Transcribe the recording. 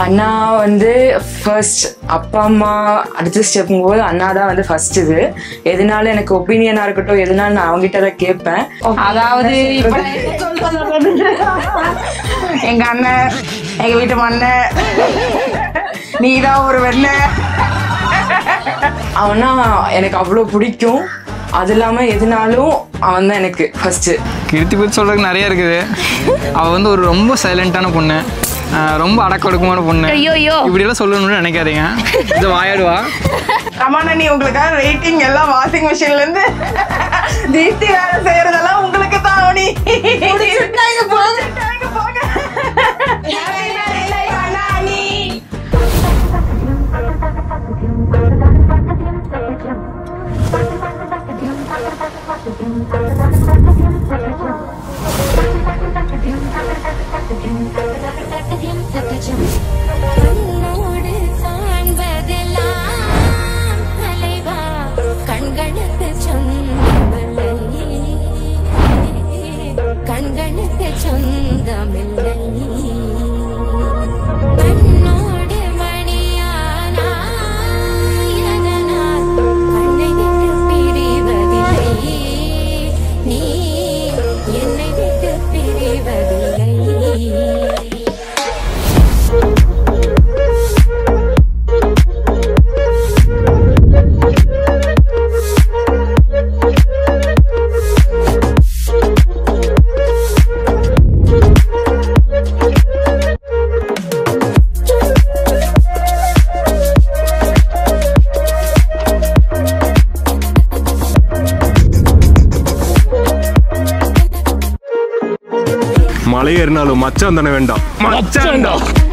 அண்ணா வந்து ஃபர்ஸ்ட் அப்பா அம்மா அடுத்த ஸ்டெப் போது அண்ணா தான் வந்து ஃபர்ஸ்ட் இது எதுனாலும் எனக்கு ஒப்பீனியனா இருக்கட்டும் எதுனாலும் நான் அவங்ககிட்ட தான் கேட்பேன் அதாவது இப்ப நான் என்ன சொல்றது? எங்க அண்ணன் எங்க வீட்டு மண்ணன் நீதான் ஒரு வெண்ண அவனா எனக்கு அவ்வளோ பிடிக்கும் அது இல்லாம எதுனாலும் அவன் தான் எனக்கு ஃபர்ஸ்ட் கீர்த்தி பற்றி சொல்கிறதுக்கு நிறைய இருக்குது அவள் வந்து ஒரு ரொம்ப சைலண்ட்டான பொண்ணு ஆஹ் ரொம்ப அடக்கொடுக்கமான பொண்ணு ஐயோயோ. இப்படியெல்லாம் சொல்லணும்னு நினைக்காதீங்க இது வாயாடுவா ரமானா நீ உங்களுக்காக வெயிட்டிங் எல்லாம் வாஷிங் மிஷின்ல இருந்து தீப்தி வேலை செய்யறதெல்லாம் உங்களுக்கு தான் அவனி போங்க போங்க Happy birthday, அண்ணாணி. கண்ணோடு காண்பதெல்லாம் தலைவா கண்களுக்கு சொந்தமில்லை கண்களுக்கு சொந்தமில்லை கண்ணோடு மணியானா எதனால் கண்ணை விட்டு பிரிவதில்லை நீ என்னை விட்டு பிரிவதில்லை மலை ஏறினாலும் மச்சான் தானே வேண்டாம் மச்சான்